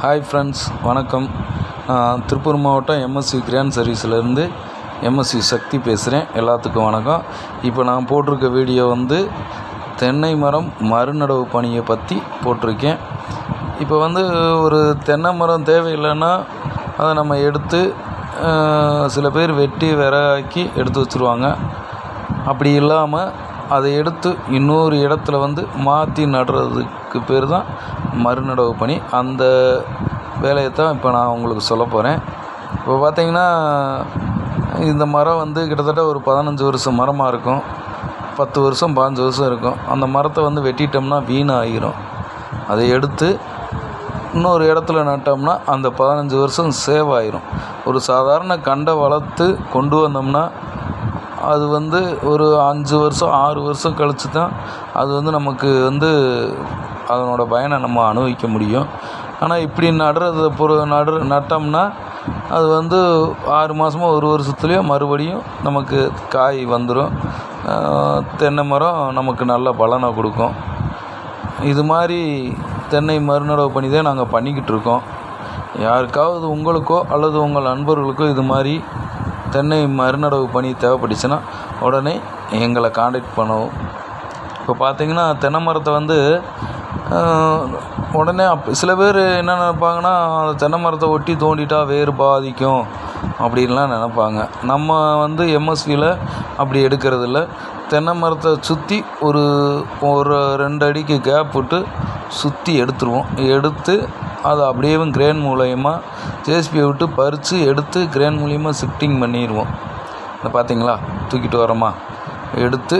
hi friends வணக்கம் நான் திருப்பூர் மாவட்டம் எம்எஸ்சி கிராண்ட் சர்வீஸ்லேருந்து எம்எஸ்சி சக்தி பேசுகிறேன் எல்லாத்துக்கும் வணக்கம் இப்போ நான் போட்டிருக்க வீடியோ வந்து தென்னை மரம் மறுநடவு பணியை பற்றி போட்டிருக்கேன் இப்போ வந்து ஒரு தென்னை மரம் தேவையில்லைன்னா அதை நம்ம எடுத்து ஆஹ், சில பேர் வெட்டி விறகாக்கி எடுத்து வச்சுருவாங்க அப்படி இல்லாமல் அதை எடுத்து இன்னொரு இடத்துல வந்து மாற்றி நடுறதுக்கு பேர் தான் மறுநடவு பணி அந்த வேலையை தான் இப்போ நான் உங்களுக்கு சொல்ல போகிறேன் இப்போ பார்த்தீங்கன்னா இந்த மரம் வந்து கிட்டத்தட்ட ஒரு பதினஞ்சு வருஷம் மரமாக இருக்கும் பத்து வருஷம் பாஞ்சு வருஷம் இருக்கும் அந்த மரத்தை வந்து வெட்டிட்டோம்னா வீணாகிரும் அதை எடுத்து இன்னொரு இடத்துல நட்டோம்னா அந்த பதினஞ்சு வருஷம் சேவ் ஆயிரும் ஒரு சாதாரண கண்டை வளர்த்து கொண்டு வந்தோம்னா அது வந்து ஒரு அஞ்சு வருஷம் ஆறு வருஷம் கழிச்சு தான் அது வந்து நமக்கு வந்து அதனோட பயனை நம்ம அனுபவிக்க முடியும் ஆனால் இப்படி நடுறத பொறு நடு நட்டோம்னா அது வந்து ஆறு மாதமோ ஒரு வருஷத்துலேயோ மறுபடியும் நமக்கு காய் வந்துடும் தென்னை மரம் நமக்கு நல்ல பலனை கொடுக்கும் இது மாதிரி தென்னை மறுநடவு பண்ணி தான் நாங்கள் பண்ணிக்கிட்டு இருக்கோம் யாருக்காவது உங்களுக்கோ அல்லது உங்கள் நண்பர்களுக்கோ இது மாதிரி தென்னை மறுநடவு பணி தேவைப்பட்டுச்சுன்னா உடனே எங்களை காண்டாக்ட் பண்ணவும் இப்போ பார்த்தீங்கன்னா தென்னை மரத்தை வந்து ஆஹ், உடனே அப் சில பேர் என்ன நினைப்பாங்கன்னா அந்த தென்னை மரத்தை ஒட்டி தோண்டிட்டா வேர் பாதிக்கும் அப்படின்லாம் நினைப்பாங்க நம்ம வந்து எம்எஸ்வியில் அப்படி எடுக்கிறது இல்ல தென்னை மரத்தை சுற்றி ஒரு ஒரு ரெண்டு அடிக்கு கேப் விட்டு சுற்றி எடுத்துருவோம் எடுத்து அதை அப்படியே கிரேன் மூலயமா ஜேசிபியை விட்டு பறித்து எடுத்து கிரேன் மூலியமாக ஷிஃப்டிங் பண்ணிடுவோம் இந்த பார்த்தீங்களா தூக்கிட்டு வரோமா எடுத்து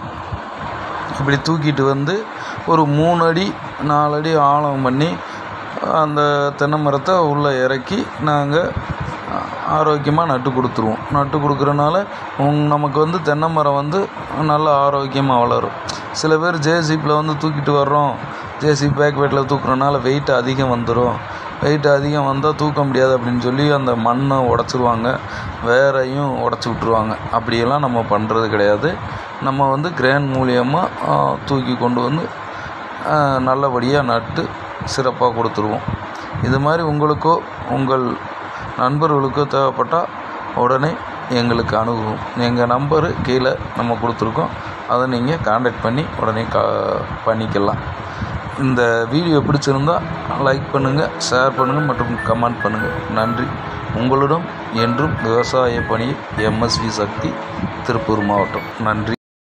இப்படி தூக்கிட்டு வந்து ஒரு மூணு அடி நாலு அடி ஆழம் பண்ணி அந்த தென்னை மரத்தை உள்ளே இறக்கி நாங்கள் ஆரோக்கியமாக நட்டு கொடுத்துருவோம் நட்டு கொடுக்குறனால உங் நமக்கு வந்து தென்னை மரம் வந்து நல்ல ஆரோக்கியமாக வளரும் சில பேர் ஜேசிபியில் வந்து தூக்கிட்டு வர்றோம் ஜேசிபி பேக் வெயிட்டில் தூக்குறனால வெயிட் அதிகம் வந்துடும் வெயிட் அதிகம் வந்தால் தூக்க முடியாது அப்படின்னு சொல்லி அந்த மண்ணை உடச்சிருவாங்க வேரையும் உடச்சி விட்ருவாங்க அப்படியெல்லாம் நம்ம பண்ணுறது கிடையாது நம்ம வந்து கிரேன் மூலியமாக தூக்கி கொண்டு வந்து நல்லபடியாக நட்டு சிறப்பாக கொடுத்துருவோம் இது மாதிரி உங்களுக்கோ உங்கள் நண்பர்களுக்கோ தேவைப்பட்டால் உடனே எங்களுக்கு அணுகுவோம் எங்கள் நம்பரு கீழே நம்ம கொடுத்துருக்கோம் அதை நீங்கள் காண்டாக்ட் பண்ணி உடனே கா பண்ணிக்கலாம் இந்த வீடியோ பிடிச்சிருந்தா லைக் பண்ணுங்கள் ஷேர் பண்ணுங்கள் மற்றும் கமெண்ட் பண்ணுங்கள் நன்றி உங்களிடம் என்றும் விவசாய பணி எம்எஸ்வி சக்தி திருப்பூர் மாவட்டம் நன்றி